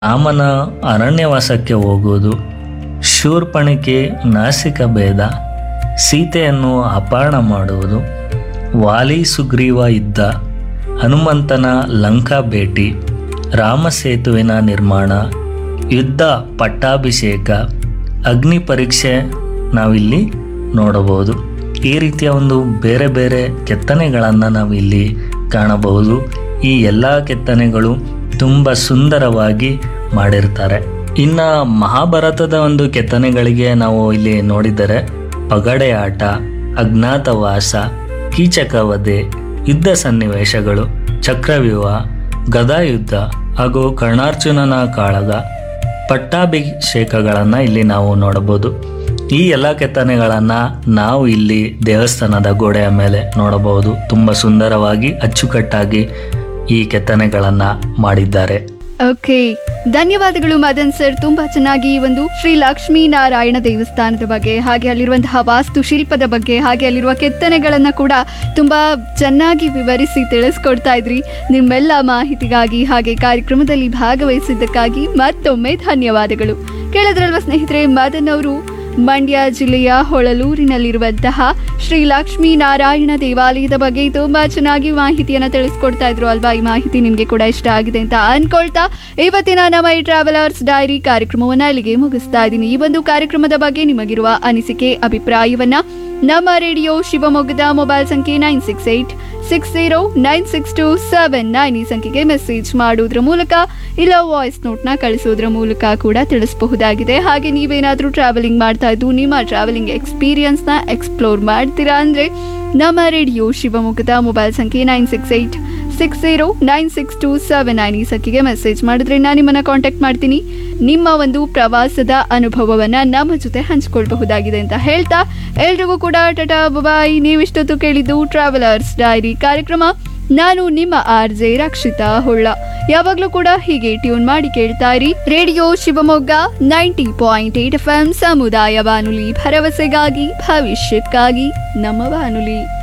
ರಾಮನ ಅರಣ್ಯವಾಸಕ್ಕೆ ಹೋಗುವುದು ಶೂರ್ಪಣಿಕೆ ನಾಸಿಕ ಭೇದ ಸೀತೆಯನ್ನು ಅಪಹರಣ ಮಾಡುವುದು ವಾಲಿ ಸುಗ್ರೀವ ಯುದ್ಧ ಹನುಮಂತನ ಲಂಕಾ ಭೇಟಿ ರಾಮ ಸೇತುವಿನ ನಿರ್ಮಾಣ ಯುದ್ಧ ಪಟ್ಟಾಭಿಷೇಕ ಅಗ್ನಿ ಪರೀಕ್ಷೆ ನಾವಿಲ್ಲಿ ನೋಡಬಹುದು ಈ ರೀತಿಯ ಒಂದು ಬೇರೆ ಬೇರೆ ಕೆತ್ತನೆಗಳನ್ನು ನಾವಿಲ್ಲಿ ಕಾಣಬಹುದು ಈ ಎಲ್ಲ ಕೆತ್ತನೆಗಳು ತುಂಬ ಸುಂದರವಾಗಿ ಮಾಡಿರ್ತಾರೆ ಇನ್ನು ಮಹಾಭಾರತದ ಒಂದು ಕೆತ್ತನೆಗಳಿಗೆ ನಾವು ಇಲ್ಲಿ ನೋಡಿದರೆ ಪಗಡೆ ಆಟ ಅಜ್ಞಾತವಾಸ ಕೀಚಕವಧೆ ಯುದ್ಧ ಸನ್ನಿವೇಶಗಳು ಚಕ್ರವ್ಯೂಹ ಗದಾಯುದ್ಧ ಹಾಗೂ ಕರ್ಣಾರ್ಜುನನ ಕಾಳಗ ಪಟ್ಟಾಭಿಷೇಕಗಳನ್ನು ಇಲ್ಲಿ ನಾವು ನೋಡಬಹುದು ಈ ಎಲ್ಲ ಕೆತ್ತನೆಗಳನ್ನು ನಾವು ಇಲ್ಲಿ ದೇವಸ್ಥಾನದ ಗೋಡೆಯ ಮೇಲೆ ನೋಡಬಹುದು ತುಂಬ ಸುಂದರವಾಗಿ ಅಚ್ಚುಕಟ್ಟಾಗಿ ಈ ಕೆತ್ತನೆಗಳನ್ನು ಮಾಡಿದ್ದಾರೆ ಓಕೆ ಧನ್ಯವಾದಗಳು ಮದನ್ ಸರ್ ತುಂಬಾ ಚೆನ್ನಾಗಿ ಈ ಒಂದು ಶ್ರೀ ಲಕ್ಷ್ಮೀ ನಾರಾಯಣ ದೇವಸ್ಥಾನದ ಬಗ್ಗೆ ಹಾಗೆ ಅಲ್ಲಿರುವಂತಹ ವಾಸ್ತುಶಿಲ್ಪದ ಬಗ್ಗೆ ಹಾಗೆ ಅಲ್ಲಿರುವ ಕೆತ್ತನೆಗಳನ್ನ ಕೂಡ ತುಂಬಾ ಚೆನ್ನಾಗಿ ವಿವರಿಸಿ ತಿಳಿಸ್ಕೊಡ್ತಾ ಇದ್ರಿ ನಿಮ್ಮೆಲ್ಲ ಮಾಹಿತಿಗಾಗಿ ಹಾಗೆ ಕಾರ್ಯಕ್ರಮದಲ್ಲಿ ಭಾಗವಹಿಸಿದ್ದಕ್ಕಾಗಿ ಮತ್ತೊಮ್ಮೆ ಧನ್ಯವಾದಗಳು ಕೇಳಿದ್ರಲ್ವ ಸ್ನೇಹಿತರೆ ಮದನ್ ಅವರು ಮಂಡ್ಯ ಜಿಲ್ಲೆಯ ಹೊಳಲೂರಿನಲ್ಲಿರುವಂತಹ ಶ್ರೀ ಲಕ್ಷ್ಮೀ ನಾರಾಯಣ ದೇವಾಲಯದ ಬಗ್ಗೆ ತುಂಬಾ ಚೆನ್ನಾಗಿ ಮಾಹಿತಿಯನ್ನ ತಿಳಿಸ್ಕೊಡ್ತಾ ಇದ್ರು ಅಲ್ವಾ ಈ ಮಾಹಿತಿ ನಿಮ್ಗೆ ಕೂಡ ಇಷ್ಟ ಆಗಿದೆ ಅಂತ ಅನ್ಕೊಳ್ತಾ ಇವತ್ತಿನ ನಮ್ಮ ಈ ಟ್ರಾವೆಲರ್ಸ್ ಡೈರಿ ಕಾರ್ಯಕ್ರಮವನ್ನ ಇಲ್ಲಿಗೆ ಮುಗಿಸ್ತಾ ಇದ್ದೀನಿ ಈ ಒಂದು ಕಾರ್ಯಕ್ರಮದ ಬಗ್ಗೆ ನಿಮಗಿರುವ ಅನಿಸಿಕೆ ಅಭಿಪ್ರಾಯವನ್ನ ನಮ್ಮ ರೇಡಿಯೋ ಶಿವಮೊಗ್ಗದ ಮೊಬೈಲ್ ಸಂಖ್ಯೆ nine six eight six zero nine six two seven nine ಈ ಸಂಖ್ಯೆಗೆ ಮೆಸೇಜ್ ಮಾಡುವುದರ ಮೂಲಕ ಇಲ್ಲ ವಾಯ್ಸ್ ನೋಟ್ನ ಕಳಿಸೋದ್ರ ಮೂಲಕ ಕೂಡ ತಿಳಿಸಬಹುದಾಗಿದೆ ಹಾಗೆ ನೀವೇನಾದರೂ ಟ್ರಾವೆಲಿಂಗ್ ಮಾಡ್ತಾ ಇದ್ದು ನಿಮ್ಮ ಟ್ರಾವೆಲಿಂಗ್ ಎಕ್ಸ್ಪೀರಿಯನ್ಸ್ನ ಎಕ್ಸ್ಪ್ಲೋರ್ ಮಾಡ್ತೀರಾ ಅಂದರೆ ನಮ್ಮ ರೇಡಿಯೋ ಶಿವಮೊಗ್ಗದ ಮೊಬೈಲ್ ಸಂಖ್ಯೆ nine six eight six zero nine six two seven nine ಈ ಸಂಖ್ಯೆಗೆ ಮೆಸೇಜ್ ಮಾಡಿದ್ರೆ ನಾನು ನಿಮ್ಮನ್ನು ಕಾಂಟ್ಯಾಕ್ಟ್ ಮಾಡ್ತೀನಿ ನಿಮ್ಮ ಒಂದು ಪ್ರವಾಸದ ಅನುಭವವನ್ನು ನಮ್ಮ ಜೊತೆ ಹಂಚ್ಕೊಳ್ಬಹುದಾಗಿದೆ ಅಂತ ಹೇಳ್ತಾ ಎಲ್ರಿಗೂ ಕೂಡ ಟಟಾ ಬಾಯ್ ನೀವಿಷ್ಟೊತ್ತು ಕೇಳಿದ್ದು ಟ್ರಾವೆಲರ್ಸ್ ಡೈರಿ ಕಾರ್ಯಕ್ರಮ ನಾನು ನಿಮ್ಮ ಆರ್ ಜೆ ರಕ್ಷಿತಾ ಹೊಳ್ಳ ಯಾವಾಗಲೂ ಕೂಡ ಹೀಗೆ ಟ್ಯೂನ್ ಮಾಡಿ ಕೇಳ್ತಾ ಇರಿ radio Shivamogga ninety point eight F M ಸಮುದಾಯ ಬಾನುಲಿ ಭರವಸೆಗಾಗಿ ಭವಿಷ್ಯಕ್ಕಾಗಿ ನಮ್ಮ ಬಾನುಲಿ